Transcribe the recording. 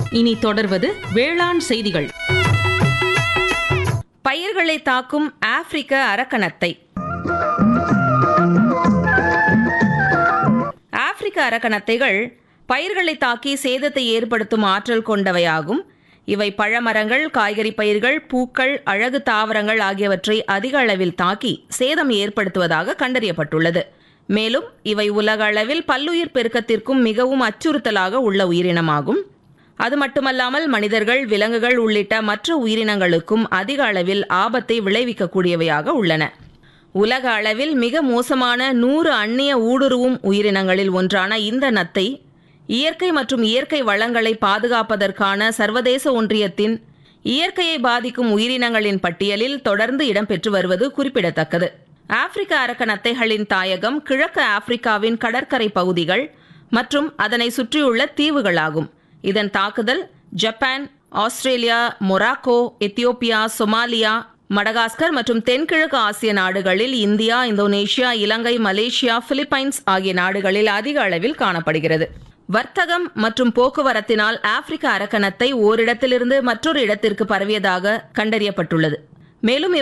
இனி தொடர்வது வேளாண் செய்திகள் பயிர்களை தாக்கும் ஆப்பிரிக்க அரக்கணத்தை ஆப்பிரிக்க அரக்கணத்தைகள் பயிர்களை தாக்கி சேதத்தை ஏற்படுத்தும் ஆற்றல் கொண்டவையாகும் இவை பழமரங்கள் காய்கறி பயிர்கள் பூக்கள் அழகு தாவரங்கள் ஆகியவற்றை அதிக அளவில் தாக்கி சேதம் ஏற்படுத்துவதாக கண்டறியப்பட்டுள்ளது மேலும் இவை உலக அளவில் பல்லுயிர் பெருக்கத்திற்கும் மிகவும் அச்சுறுத்தலாக உள்ள உயிரினமாகும் அது மட்டுமல்லாமல் மனிதர்கள் விலங்குகள் உள்ளிட்ட மற்ற உயிரினங்களுக்கும் அதிக அளவில் ஆபத்தை விளைவிக்கக்கூடியவையாக உள்ளன உலக அளவில் மிக மோசமான நூறு அந்நிய ஊடுருவும் உயிரினங்களில் ஒன்றான இந்த நத்தை இயற்கை மற்றும் இயற்கை வளங்களை பாதுகாப்பதற்கான சர்வதேச ஒன்றியத்தின் இயற்கையை பாதிக்கும் உயிரினங்களின் பட்டியலில் தொடர்ந்து இடம்பெற்று வருவது குறிப்பிடத்தக்கது ஆப்பிரிக்க அரக்க நத்தைகளின் தாயகம் கிழக்கு ஆப்பிரிக்காவின் கடற்கரை பகுதிகள் மற்றும் அதனை சுற்றியுள்ள தீவுகளாகும் இதன் தாக்குதல் Japan Australia Morocco Ethiopia Somalia Madagascar மற்றும் தென்கிழக்கு ஆசிய நாடுகளில் India Indonesia Ilangai Malaysia Philippines ஆகிய நாடுகளில் அதிக அளவில் காணப்படுகிறது வர்த்தகம் மற்றும் போக்குவரத்தினால் ஆப்பிரிக்க அரக்கணத்தை ஓரிடத்திலிருந்து மற்றொரு இடத்திற்கு பரவியதாக கண்டறியப்பட்டுள்ளது மேலும்